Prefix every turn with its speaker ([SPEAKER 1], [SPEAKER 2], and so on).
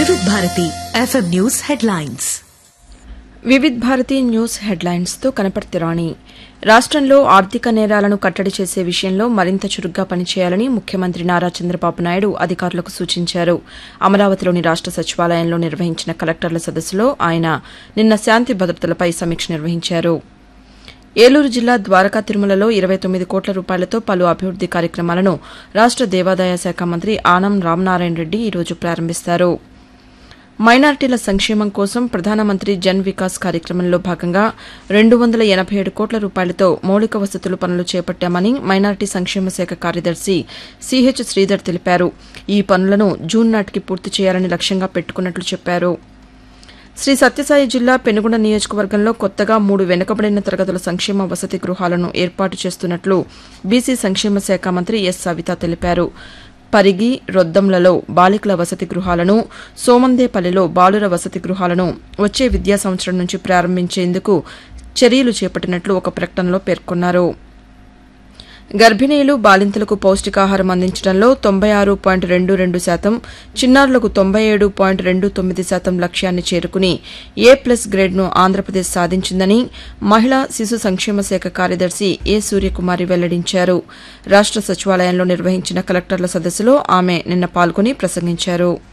[SPEAKER 1] వివిధ Bharati FM news headlines
[SPEAKER 2] Vividh Bharati news హెడ్లైన్స్తో కనపర్తి రాణి రాష్ట్రంలో ఆర్థిక నేరాలను కట్టడి చేసే విషయంలో మరింత చురుగ్గా పనిచేయాలని ముఖ్యమంత్రి నారా చంద్రబాబు నాయుడు అధికారులకు సూచించారు అమరావతిలోని రాష్ట సచివాలయంలో నిర్వహించిన కలెక్టర్ల సదస్సులో ఆయన నిన్న శాంతి భద్రతలపై సమీక్ష నిర్వహించారు ఏలూరు జిల్లా ద్వారకా తిరుమలలో ఇరవై తొమ్మిది కోట్ల రూపాయలతో పలు అభివృద్ది కార్యక్రమాలను రాష్ట దేవాదాయ శాఖ మంత్రి ఆనం రామనారాయణ రెడ్డి ఈరోజు ప్రారంభిస్తారు మైనార్టీల సంక్షేమం కోసం ప్రధానమంత్రి జన్ వికాస్ కార్యక్రమంలో భాగంగా రెండు వందల ఎనభై ఏడు కోట్ల రూపాయలతో మౌలిక వసతులు పనులు చేపట్టామని మైనార్టీ సంక్షేమ శాఖ కార్యదర్శి సిహెచ్ శ్రీధర్ తెలిపారు ఈ పనులను జూన్ నాటికి పూర్తి చేయాలని లక్ష్యంగా పెట్టుకున్నట్లు చెప్పారు శ్రీ సత్యసాయి జిల్లా పెనుగొండ నియోజకవర్గంలో కొత్తగా మూడు వెనుకబడిన తరగతుల సంక్షేమ వసతి గృహాలను ఏర్పాటు చేస్తున్నట్లు బీసీ సంక్షేమ శాఖ మంత్రి ఎస్ సవిత తెలిపారు పరిగి రొద్దంలలో బాలికల వసతి గృహాలను సోమందేపల్లిలో బాలుర వసతి గృహాలను వచ్చే విద్యా సంవత్సరం నుంచి ప్రారంభించేందుకు చర్యలు చేపట్టినట్లు ఒక ప్రకటనలో పేర్కొన్నారు గర్భిణీలు బాలింతలకు పౌష్టికాహారం అందించడంలో తొంభై ఆరు పాయింట్ రెండు రెండు శాతం చిన్నారులకు తొంభై ఏడు పాయింట్ రెండు తొమ్మిది శాతం లక్ష్యాన్ని చేరుకుని ఏ ప్లస్ గ్రేడ్ను ఆంధ్రప్రదేశ్ సాధించిందని మహిళా శిశు సంక్షేమ శాఖ కార్యదర్శి ఏ సూర్యకుమారి వెల్లడించారు రాష్ట సచివాలయంలో నిర్వహించిన కలెక్టర్ల సదస్సులో ఆమె నిన్న పాల్గొని ప్రసంగించారు